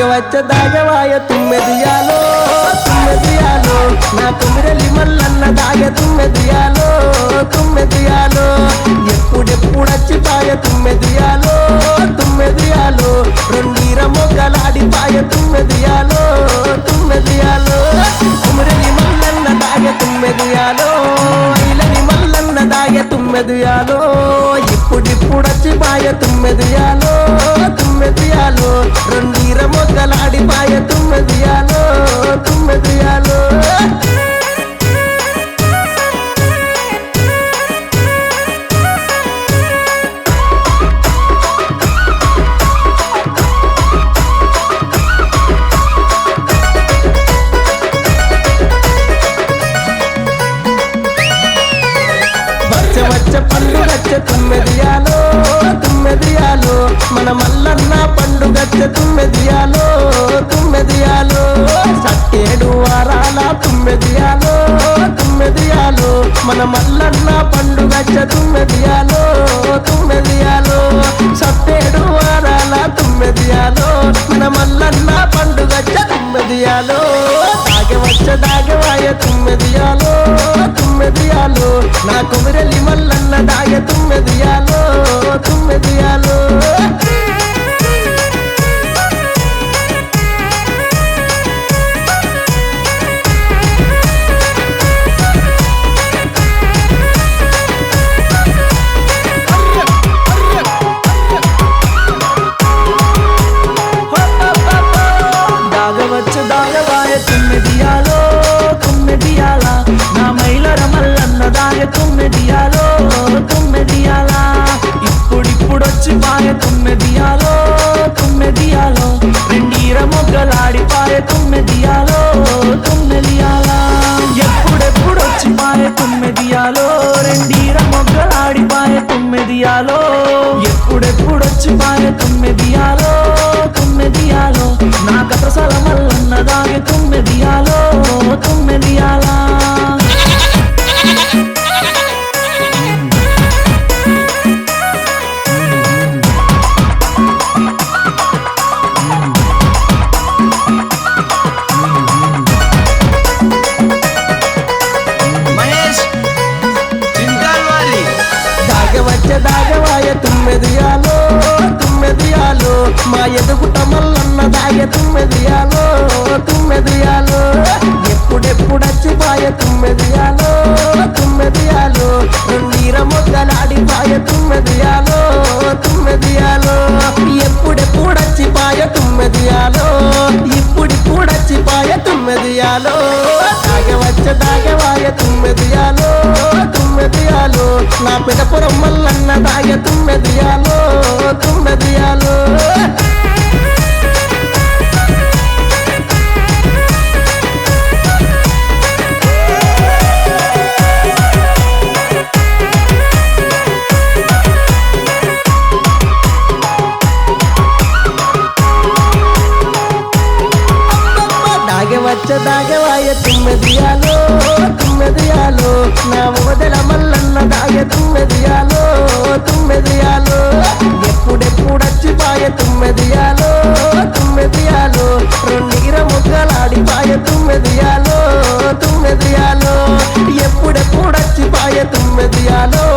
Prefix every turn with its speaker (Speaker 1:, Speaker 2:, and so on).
Speaker 1: దాగవచ్చ దాగవాయ తుమ్మెదియాలో తుమ్మెదియాలో నా కుమిరలి మల్లన్న దాగ తుమ్మెదియాలో తుమ్మెదియాలో ఎప్పుడెప్పుడచ్చి పాయ తుమ్మెదియాలో తుమ్మెదియాలో రెండీర మొగ్గలాడి పాయ తుమ్మెదియాలో తుమ్మెదియాలో కుమిరలి మల్లన్న దాగ తుమ్మెదియాలో ఇలని మల్లన్న దాగ తుమ్మెదియాలో ఇప్పుడిప్పుడచ్చి పాయ తుమ్మెదియాలో తుమ్మెదియాలో రెండీర మొగ్గలాడి పాయ తుమ్మెదియాలో తుమ్మెదియాలో వచ్చ వచ్చ పండుగచ్చ తుమ్మెదియాలో తుమ్మెదియాలో మన మల్లన్న పండుగచ్చ తుమ్మెదియాలో తుమ్మెదియాలో సట్టేడు వారాల తుమ్మెదియాలో తుమ్మెదియాలో మన మల్లన్న పండుగచ్చ తుమ్మెదియాలో తుమ్మెదియాలో సట్టేడు వారాల తుమ్మెదియాలో మన మల్లన్న పండుగచ్చ తుమ్మెదియాలో దాగవచ్చ దాగవాయ తుమ్మెదియాలో తుమ్మెదియాలో నా కుమిరలి మల్లన్న దాగ తుమ్మెదియాలో తుమ్మెదియాలో
Speaker 2: దాగవచ్చు దాగవాయ తుమ్మెదియాలో తుమ్మెదియాల నా మైలర మల్లన్న దాగ తుమ్మెదియాలో తుమ్మెదియాల ఇప్పుడిప్పుడొచ్చి పాయ తుమ్మెదియాలో తుమ్మెదియాలో రెండీర మొగ్గలాడి పాయ తుమ్మెదియాలో తుమ్మెదియాల ఎప్పుడెప్పుడొచ్చి పాయ తుమ్మెదియాలో రెండీర మొగ్గలాడి పాయ తుమ్మెదియాలో ఎప్పుడెప్పుడొచ్చి పాయ తుమ్మెదియాలో తుమ్మెదియాలో నా కథ సలమల్లన్న దాగి తుమ్మెదియాలో తుమ్మెదియాలా
Speaker 3: మహేష్ చింతాల్వారి
Speaker 1: దాగవచ్చ దాగవాయ తుమ్మెదియాలో తుమ్మెదియాలో మా ఎదుగుట మల్లన్న దాగ తుమ్మెదియాలో తుమ్మెదియాలో ఎప్పుడెప్పుడచ్చి పాయ తుమ్మెదియాలో తుమ్మెదియాలో రెండీర మొగ్గలాడి పాయ తుమ్మెదియాలో తుమ్మెదియాలో ఎప్పుడెప్పుడచ్చి పాయ తుమ్మెదియాలో ఇప్పుడిప్పుడచ్చి పాయ తుమ్మెదియాలో దాగవచ్చ దాగవాయ తుమ్మెదియాలో తుమ్మెదియాలో నా పిడపురం మల్లన్న దాగ తుమ్మెదియాలో తుమ్మెదియాలో దాగవచ్చ దాగవాయ తుమ్మెదియాలో తుమ్మెదియాలో నా మొదల మల్లన్న దాగ తుమ్మెదియాలో తుమ్మెదియాలో ఎప్పుడెప్పుడచ్చి పాయ తుమ్మెదియాలో తుమ్మెదియాలో రెండీర ముగ్గలాడి పాయ తుమ్మెదియాలో తుమ్మెదియాలో ఎప్పుడెప్పుడచ్చి పాయ తుమ్మెదియాలో